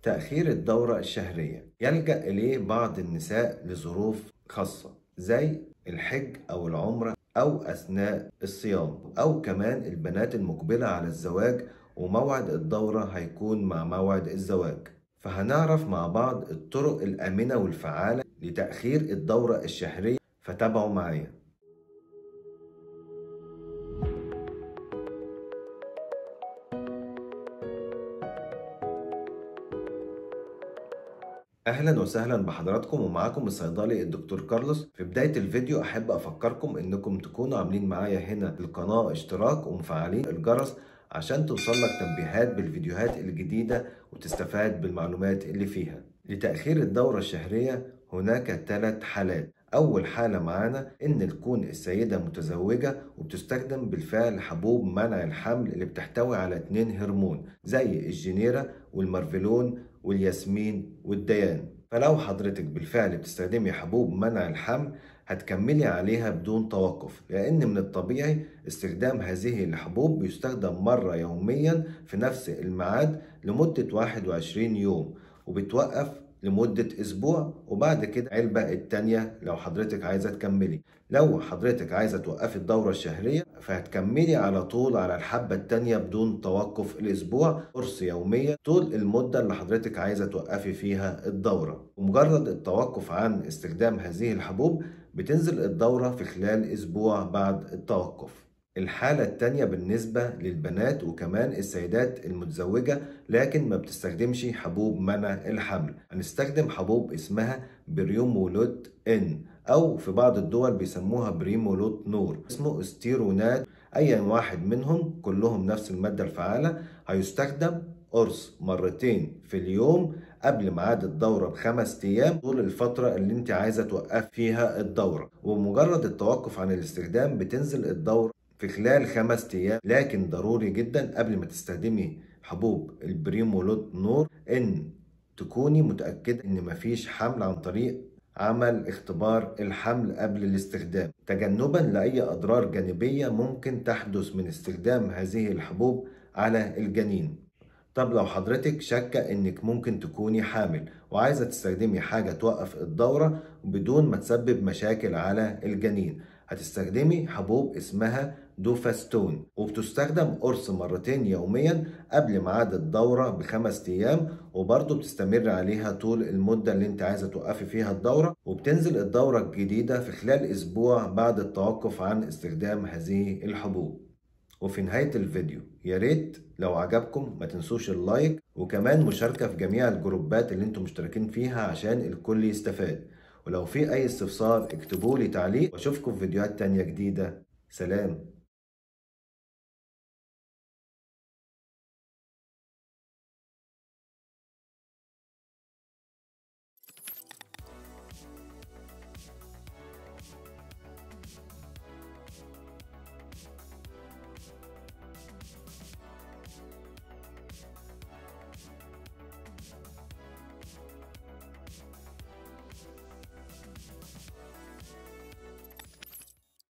تأخير الدورة الشهرية يلجأ إليه بعض النساء لظروف خاصة زي الحج أو العمرة أو أثناء الصيام أو كمان البنات المقبلة على الزواج وموعد الدورة هيكون مع موعد الزواج فهنعرف مع بعض الطرق الآمنة والفعالة لتأخير الدورة الشهرية فتابعوا معايا اهلا وسهلا بحضراتكم ومعاكم الصيدلي الدكتور كارلوس في بدايه الفيديو احب افكركم انكم تكونوا عاملين معايا هنا في القناه اشتراك ومفعلين الجرس عشان توصلك تنبيهات بالفيديوهات الجديده وتستفاد بالمعلومات اللي فيها لتاخير الدوره الشهريه هناك ثلاث حالات أول حالة معانا إن تكون السيدة متزوجة وبتستخدم بالفعل حبوب منع الحمل اللي بتحتوي على اتنين هرمون زي الجنيرة والمارفلون والياسمين والديان فلو حضرتك بالفعل بتستخدمي حبوب منع الحمل هتكملي عليها بدون توقف لأن من الطبيعي استخدام هذه الحبوب بيستخدم مرة يوميا في نفس الميعاد لمدة 21 يوم وبتوقف لمدة أسبوع وبعد كده علبة التانية لو حضرتك عايزة تكملي لو حضرتك عايزة توقفي الدورة الشهرية فهتكملي على طول على الحبة التانية بدون توقف الأسبوع قرص يوميا طول المدة اللي حضرتك عايزة توقفي فيها الدورة ومجرد التوقف عن استخدام هذه الحبوب بتنزل الدورة في خلال أسبوع بعد التوقف الحالة التانية بالنسبة للبنات وكمان السيدات المتزوجة لكن ما بتستخدمش حبوب منع الحمل هنستخدم حبوب اسمها بريومولوت ان او في بعض الدول بيسموها بريمولوت نور اسمه استيرونات اي واحد منهم كلهم نفس المادة الفعالة هيستخدم قرص مرتين في اليوم قبل ميعاد الدورة بخمس أيام طول الفترة اللي أنت عايزة توقف فيها الدورة ومجرد التوقف عن الاستخدام بتنزل الدورة في خلال خمس أيام لكن ضروري جدا قبل ما تستخدمي حبوب البريمولوت نور إن تكوني متأكدة إن مفيش حمل عن طريق عمل اختبار الحمل قبل الاستخدام تجنبا لأي أضرار جانبية ممكن تحدث من استخدام هذه الحبوب على الجنين طب لو حضرتك شاكة انك ممكن تكوني حامل وعايزة تستخدمي حاجة توقف الدورة بدون ما تسبب مشاكل على الجنين هتستخدمي حبوب اسمها دوفاستون وبتستخدم قرص مرتين يوميا قبل ميعاد الدورة بخمس أيام وبرضه بتستمر عليها طول المدة اللي انت عايزة توقفي فيها الدورة وبتنزل الدورة الجديدة في خلال أسبوع بعد التوقف عن استخدام هذه الحبوب وفي نهاية الفيديو يا ريت لو عجبكم ما تنسوش اللايك وكمان مشاركة في جميع الجروبات اللي انتم مشتركين فيها عشان الكل يستفاد ولو في اي استفسار اكتبوا لي تعليق واشوفكم في فيديوهات تانية جديدة سلام